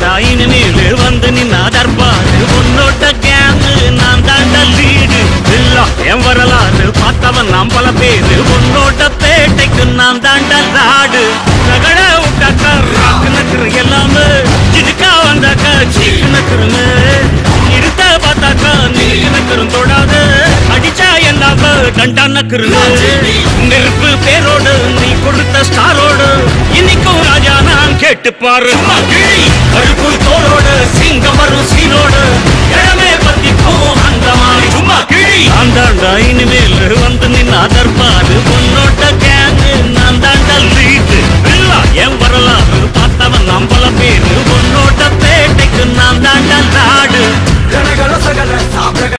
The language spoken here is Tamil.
தாண்டா இனிமேலு வந்து நின்னா தர்பாரு உன்னோட்ட கேங்கு நான் தாண்டா லீடு இல்ல என் வரலாறு பார்த்தவன் நாம் பல பேரு உன்னோட்ட பேட்டைக்கு நான் தாண்டா லாடு ரகட விட்டாக்கா ராக்கு நக்குற எல்லாமே சிடுக்கா வந்தாக்கா சீக்கு நக்குருங்க நிறுத்த பார்த்தாக்கா நீக்கு நக்குறும் தொடாது அடிச்சா என்னாவ டண்டா நக்குருங்க நெருப்பு பேரோடு நீ கொடுத்த ஸ்டாரோடு இன்னைக்கும் ராஜா நான் கேட்டு பாரு கருப்பு தோளோடு சிங்கம் வரும் சீனோடு இடமே பத்திக்கும் அந்த மாதிரி சும்மா கிழி நான் தாண்டா இனிமேல் வந்து நின்னா தர்பாரு உன்னோட்ட கேங்கு நான் தாண்டா லீட்டு இல்ல என் வரலாறு பார்த்தவன் நம்பல பேரு உன்னோட்ட பேட்டைக்கு நான் தாண்டா நாடு ரணகள சகல சாப்பிட